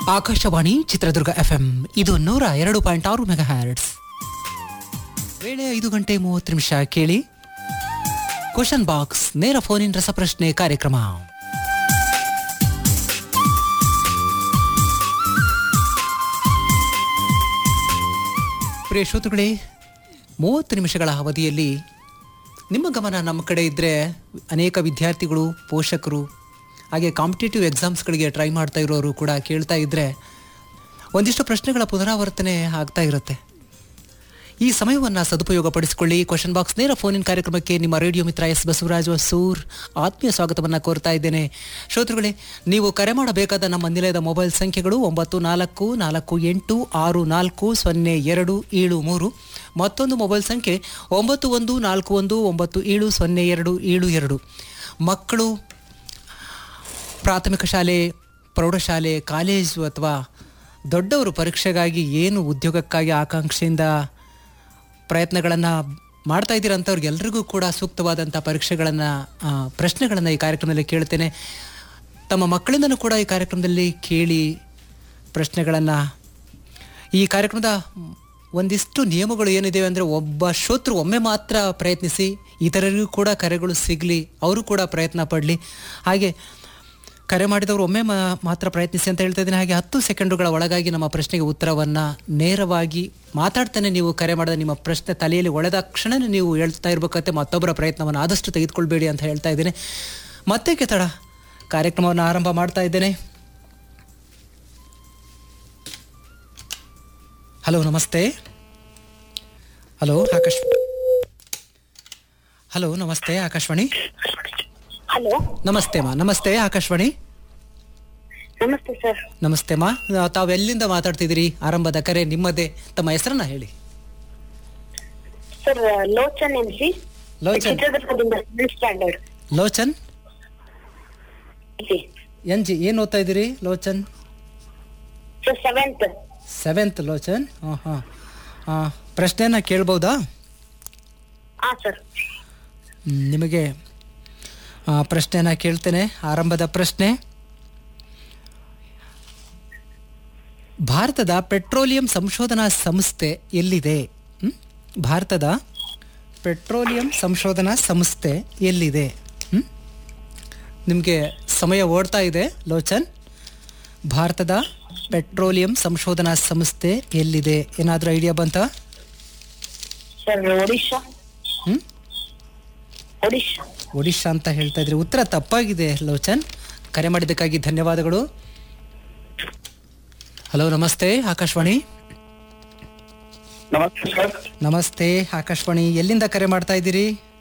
Akashvani Chitradurga FM ಇದು ನೂರ ಎರಡು ಪಾಯಿಂಟ್ ಆರು ಮೆಗಾ ಹ್ಯಾರ್ಟ್ಸ್ ವೇಳೆ ಐದು ಗಂಟೆ ಮೂವತ್ತು ನಿಮಿಷ ಕೇಳಿ ಕ್ವಶನ್ ಬಾಕ್ಸ್ ನೇರ ಫೋನ್ ಇನ್ ರಸಪ್ರಶ್ನೆ ಕಾರ್ಯಕ್ರಮ ಪ್ರಿಯ ಶ್ರೋತೃಗಳೇ ಮೂವತ್ತು ನಿಮಿಷಗಳ ಅವಧಿಯಲ್ಲಿ ನಿಮ್ಮ ಗಮನ ನಮ್ಮ ಕಡೆ ಇದ್ದರೆ ಅನೇಕ ವಿದ್ಯಾರ್ಥಿಗಳು ಪೋಷಕರು ಹಾಗೆ ಕಾಂಪಿಟೇಟಿವ್ ಎಕ್ಸಾಮ್ಸ್ಗಳಿಗೆ ಟ್ರೈ ಮಾಡ್ತಾ ಇರೋರು ಕೂಡ ಕೇಳ್ತಾ ಇದ್ದರೆ ಒಂದಿಷ್ಟು ಪ್ರಶ್ನೆಗಳ ಪುನರಾವರ್ತನೆ ಆಗ್ತಾ ಇರುತ್ತೆ ಈ ಸಮಯವನ್ನು ಸದುಪಯೋಗ ಪಡಿಸಿಕೊಳ್ಳಿ ಕ್ವಶನ್ ಬಾಕ್ಸ್ ನೇರ ಫೋನಿನ ಕಾರ್ಯಕ್ರಮಕ್ಕೆ ನಿಮ್ಮ ರೇಡಿಯೋ ಮಿತ್ರ ಎಸ್ ಬಸವರಾಜ್ ಸೂರ್ ಆತ್ಮೀಯ ಸ್ವಾಗತವನ್ನು ಕೋರ್ತಾ ಇದ್ದೇನೆ ಶ್ರೋತೃಗಳೇ ನೀವು ಕರೆ ಮಾಡಬೇಕಾದ ನಮ್ಮ ನಿಲಯದ ಮೊಬೈಲ್ ಸಂಖ್ಯೆಗಳು ಒಂಬತ್ತು ನಾಲ್ಕು ನಾಲ್ಕು ಎಂಟು ಆರು ನಾಲ್ಕು ಸೊನ್ನೆ ಎರಡು ಏಳು ಮೂರು ಮತ್ತೊಂದು ಮೊಬೈಲ್ ಸಂಖ್ಯೆ ಒಂಬತ್ತು ಒಂದು ನಾಲ್ಕು ಒಂದು ಒಂಬತ್ತು ಏಳು ಸೊನ್ನೆ ಎರಡು ಏಳು ಎರಡು ಮಕ್ಕಳು ಪ್ರಾಥಮಿಕ ಶಾಲೆ ಪ್ರೌಢಶಾಲೆ ಕಾಲೇಜು ಅಥವಾ ದೊಡ್ಡವರು ಪರೀಕ್ಷೆಗಾಗಿ ಏನು ಉದ್ಯೋಗಕ್ಕಾಗಿ ಆಕಾಂಕ್ಷೆಯಿಂದ ಪ್ರಯತ್ನಗಳನ್ನು ಮಾಡ್ತಾ ಇದ್ದೀರಂಥವ್ರಿಗೆ ಎಲ್ರಿಗೂ ಕೂಡ ಸೂಕ್ತವಾದಂಥ ಪರೀಕ್ಷೆಗಳನ್ನು ಪ್ರಶ್ನೆಗಳನ್ನು ಈ ಕಾರ್ಯಕ್ರಮದಲ್ಲಿ ಕೇಳ್ತೇನೆ ತಮ್ಮ ಮಕ್ಕಳಿಂದನೂ ಕೂಡ ಈ ಕಾರ್ಯಕ್ರಮದಲ್ಲಿ ಕೇಳಿ ಪ್ರಶ್ನೆಗಳನ್ನು ಈ ಕಾರ್ಯಕ್ರಮದ ಒಂದಿಷ್ಟು ನಿಯಮಗಳು ಏನಿದೆ ಅಂದರೆ ಒಬ್ಬ ಶ್ರೋತೃ ಒಮ್ಮೆ ಮಾತ್ರ ಪ್ರಯತ್ನಿಸಿ ಇತರರಿಗೂ ಕೂಡ ಕರೆಗಳು ಸಿಗಲಿ ಅವರು ಕೂಡ ಪ್ರಯತ್ನ ಪಡಲಿ ಹಾಗೆ ಕರೆ ಮಾಡಿದವರು ಒಮ್ಮೆ ಮಾ- ಮಾತ್ರ ಪ್ರಯತ್ನಿಸಿ ಅಂತ ಹೇಳ್ತಾ ಇದ್ದೀನಿ ಹಾಗೆ ಹತ್ತು ಸೆಕೆಂಡುಗಳ ಒಳಗಾಗಿ ನಮ್ಮ ಪ್ರಶ್ನೆಗೆ ಉತ್ತರವನ್ನು ನೇರವಾಗಿ ಮಾತಾಡ್ತಾನೆ ನೀವು ಕರೆ ಮಾಡಿದ ನಿಮ್ಮ ಪ್ರಶ್ನೆ ತಲೆಯಲ್ಲಿ ಒಳೆದ ಕ್ಷಣನೇ ನೀವು ಹೇಳ್ತಾ ಇರ್ಬೇಕಂತೆ ಮತ್ತೊಬ್ಬರ ಪ್ರಯತ್ನವನ್ನು ಆದಷ್ಟು ತೆಗೆದುಕೊಳ್ಬೇಡಿ ಅಂತ ಹೇಳ್ತಾ ಇದ್ದೇನೆ ಮತ್ತೆ ತಡ ಕಾರ್ಯಕ್ರಮವನ್ನು ಆರಂಭ ಮಾಡ್ತಾ ಇದ್ದೇನೆ ಹಲೋ ನಮಸ್ತೆ ಹಲೋ ಆಕಾಶ್ ಹಲೋ ನಮಸ್ತೆ ಆಕಾಶವಾಣಿ ಹಲೋ ನಮಸ್ತೆ ಮಾ ನಮಸ್ತೆ ಆಕಾಶವಾಣಿ ನಮಸ್ತೆ ಸರ್ ನಮಸ್ತೆ ಮಾ ತಾವು ಎಲ್ಲಿಂದ ಮಾತಾಡ್ತಿದ್ದೀರಿ ಆರಂಭದ ಕರೆ ನಿಮ್ಮದೇ ತಮ್ಮ ಹೆಸರನ್ನ ಹೇಳಿ sir Lochan M C Lochan ಚಿತ್ರದುರ್ಗದಿಂದ seventh standard Lochan N G ಏನು ಓದ್ತಾ ಇದ್ದೀರಿ Lochan sir seventh seventh Lochan ಹಾಂ ಹಾಂ ಹಾಂ ಪ್ರಶ್ನೆನ ಕೇಳ್ಬೋದಾ ಹಾ ಸರ್ ಹ್ಮ್, ನಿಮಗೆ ಆ, ಪ್ರಶ್ನೆನ ಕೇಳ್ತೇನೆ ಆರಂಭದ ಪ್ರಶ್ನೆ ಭಾರತದ ಪೆಟ್ರೋಲಿಯಂ ಸಂಶೋಧನಾ ಸಂಸ್ಥೆ ಎಲ್ಲಿದೆ ಹ್ಮ್? ಭಾರತದ ಪೆಟ್ರೋಲಿಯಂ ಸಂಶೋಧನಾ ಸಂಸ್ಥೆ ಎಲ್ಲಿದೆ ಹ್ಮ್? ನಿಮಗೆ ಸಮಯ ಓಡ್ತಾ ಇದೆ ಲೋಚನ್ ಭಾರತದ ಪೆಟ್ರೋಲಿಯಂ ಸಂಶೋಧನಾ ಸಂಸ್ಥೆ ಎಲ್ಲಿದೆ ಏನಾದರೂ ಐಡಿಯಾ ಬಂತಾ ಸರ್ ಒಡಿಶಾ ಹ್ಮ್ ಒಡಿಶಾ ಒಡಿಶಾ ಅಂತ ಹೇಳ್ತಾ ಇದ್ರಿ ಉತ್ತರ ತಪ್ಪಾಗಿದೆ ಲೋಚನ್ ಕರೆ ಮಾಡಿದ್ದಕ್ಕಾಗಿ ಧನ್ಯವಾದಗಳು ಹಲೋ ನಮಸ್ತೆ ಆಕಾಶವಾಣಿ ನಮಸ್ತೆ ಸರ್ ನಮಸ್ತೆ ಆಕಾಶವಾಣಿ ಎಲ್ಲಿಂದ ಕರೆ ಮಾಡ್ತಾ ಇದ್ದೀರಿ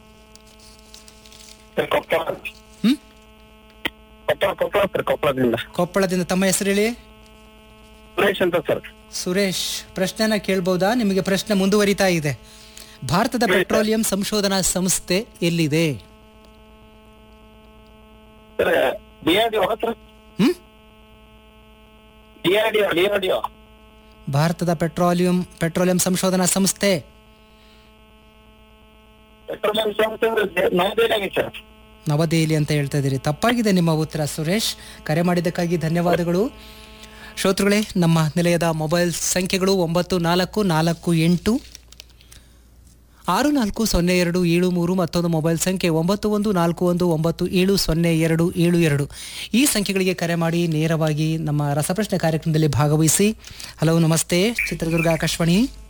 ಸರ್ ಕೊಪ್ಪಳ ಹ್ಮ್ ಕೊಪ್ಪಳ ಕೊಪ್ಪಳ ಸರ್ ಕೊಪ್ಪಳದಿಂದ ಕೊಪ್ಪಳದಿಂದ ತಮ್ಮ ಹೆಸರು ಹೇಳಿ ಸುರೇಶ್ ಅಂತ ಸರ್ ಸುರೇಶ್ ಪ್ರಶ್ನೆನ ಕೇಳ್ಬೋದಾ ನಿಮಗೆ ಪ್ರಶ್ನೆ ಮುಂದುವರಿತಾ ಇದೆ ಭಾರತದ ಪೆಟ್ರೋಲಿಯಂ ಸಂಶೋಧನಾ ಸಂಸ್ಥೆ ಎಲ್ಲಿದೆ sir D R D sir ಹ್ಮ್ D R D D R D ಭಾರತದ ಪೆಟ್ರೋಲಿಯಂ ಪೆಟ್ರೋಲಿಯಂ ಸಂಶೋಧನಾ ಸಂಸ್ಥೆ ಪೆಟ್ರೋಲಿಯಂ ಸಂಸ್ಥೆ ಅಂದ್ರೆ ನವದೆಹಲಿಯಾಗಿ ಸರ್ ನವದೆಹಲಿ ಅಂತ ಹೇಳ್ತಾ ಇದ್ದೀರಿ ತಪ್ಪಾಗಿದೆ ನಿಮ್ಮ ಉತ್ತರ ಸುರೇಶ್ ಕರೆ ಮಾಡಿದ್ದಕ್ಕಾಗಿ ಧನ್ಯವಾದಗಳು ಶ್ರೋತೃಗಳೇ ನಮ್ಮ ನಿಲಯದ ಮೊಬೈಲ್ ಸಂಖ್ಯೆಗಳು ಒಂಬತ್ತು ನಾಲ್ಕು ನಾಲ್ಕು ಎಂಟು ಆರು ನಾಲ್ಕು ಸೊನ್ನೆ ಎರಡು ಏಳು ಮೂರು ಮತ್ತೊಂದು ಮೊಬೈಲ್ ಸಂಖ್ಯೆ ಒಂಬತ್ತು ಒಂದು ನಾಲ್ಕು ಒಂದು ಒಂಬತ್ತು ಏಳು ಸೊನ್ನೆ ಎರಡು ಏಳು ಎರಡು ಈ ಸಂಖ್ಯೆಗಳಿಗೆ ಕರೆ ಮಾಡಿ ನೇರವಾಗಿ ನಮ್ಮ ರಸಪ್ರಶ್ನೆ ಕಾರ್ಯಕ್ರಮದಲ್ಲಿ ಭಾಗವಹಿಸಿ ಹಲೋ ನಮಸ್ತೆ ಚಿತ್ರದುರ್ಗ ಆಕಾಶವಾಣಿ